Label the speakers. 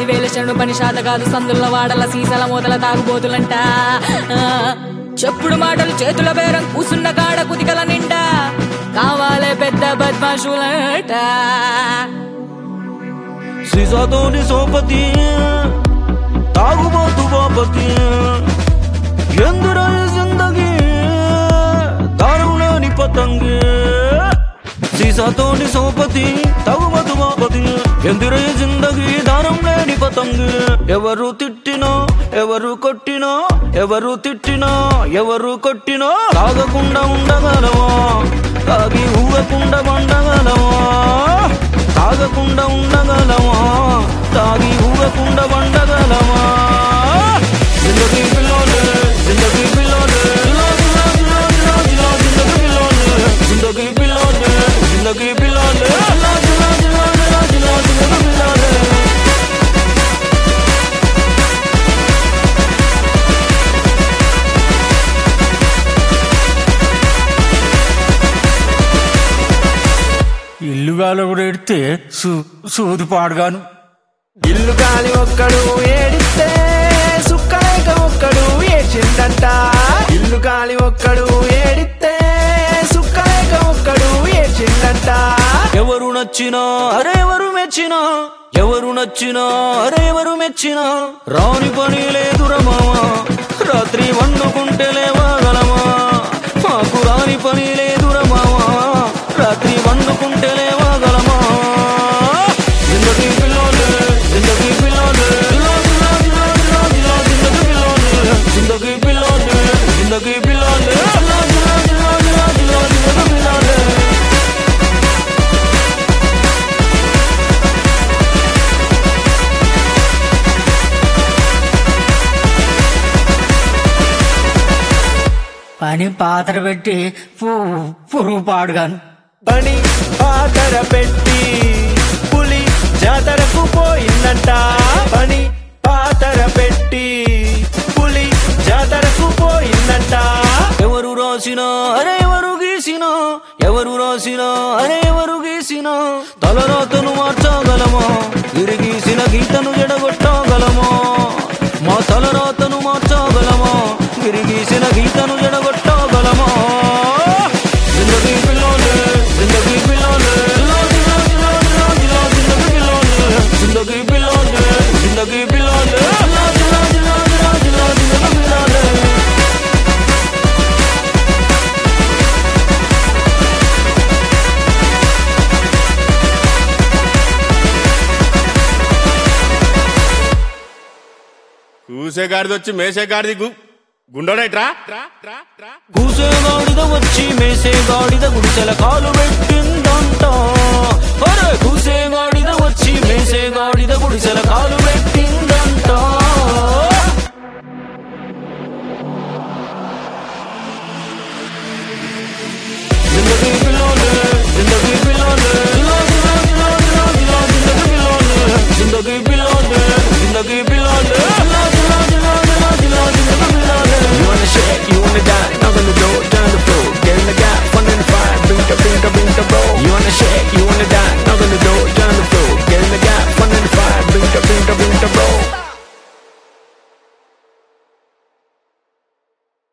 Speaker 1: పదివేల శరణు పని శాత కాదు సందుల వాడల సీసల మూతల తాగుబోతులంట ఆ, చెప్పుడు మాటలు చేతుల బేరం కూసున్న కాడ కుతికల నిండా కావాలే పెద్ద బద్మాషులంట
Speaker 2: సీసాతోని సోపతి తాగుబోతు బాపతి ఎందురా ఈ జిందగీ దారుణాని పతంగి సీసాతోని సోపతి తాగుబోతు బాపతి ఎందురా ఈ జిందగీ దారం లేని పతంగి ఎవరు తిట్టినా ఎవరు కొట్టినా ఎవరు తిట్టినా ఎవరు కొట్టినా తాగకుండా ఉండగలవా తాగి ఊగకుండా వండగలవా తాగకుండా ఉండగలమా తాగి ఊగకుండా వండగలమా జిందగీ పిల్లోలే జిందగీ పిల్లోలే జిలా జిలా జిలా జిలా జిలా జిందగీ పిల్లోలే జిందగీ పిల్లోలే జిందగీ పిల్లోలే జిలా జిలా జిలా జిలా జిలా జిందగీ పిల్లోలే
Speaker 3: ఇల్లు గాల కూడా ఎడితే సూ సూది పాడుగాను
Speaker 4: ఇల్లు కాలి ఒక్కడు ఏడిస్తే సుక్కలేక ఒక్కడు ఏడ్చిందంట ఇల్లు కాలి ఒక్కడు ఏడిస్తే సుక్కలేక ఒక్కడు ఏడ్చిందంట
Speaker 2: ఎవరు నచ్చినా అరే ఎవరు మెచ్చినా ఎవరు నచ్చినా అరే ఎవరు మెచ్చినా రాని పని లేదురా మామా రాత్రి వండుకుంటే లేవగలమా మాకు రాని పని లేదురా మామా రాత్రి వండుకుంటే లేవగలమా జిందగీ పిల్లోలే జిందగీ పిల్లోలే జిలా జిలా జిలా జిలా జిలా జిందగీ పిల్లోలే జిందగీ పిల్లోలే జిందగీ పిల్లోలే జిలా జిలా జిలా జిలా జిలా జిందగీ పిల్లోలే
Speaker 3: పని పాత్ర పెట్టి పు- పురుగు పాడుగాను
Speaker 4: పని పాతర పెట్టి పులి జాతరకు పోయిందంట పని పాతర పెట్టి పులి జాతరకు పోయిందంట
Speaker 2: ఎవరు రాసినా అరే ఎవరు గీసినా ఎవరు రాసినా అరే ఎవరు గీసినా తలరాతను మార్చగలమా విరిగీసిన గీతను జడగొట్టగలమా మా తలరాతను మార్చగలమా విరిగీసిన గీతను జడగొట్టగలమా జిందగీ పిల్లోలే జిందగీ పిల్లోలే జిలా జిలా జిలా జిలా జిలా జిందగీ పిల్లోలే జిందగీ పిల్లోలే జిందగీ పిల్లోలే జిలా జిలా జిలా జిలా జిలా జిందగీ పిల్లోలే
Speaker 5: కూసేగాడిది వచ్చి మేసేగాడిది గు గుండోడేట్రా
Speaker 2: కూసేగాడిద వచ్చి మేసేగాడిద గుడిసెల కాలు పెట్టిందంట అరే కూసేగాడిద వచ్చి మేసేగాడిద గుడిసెల కాలు పెట్టిందంట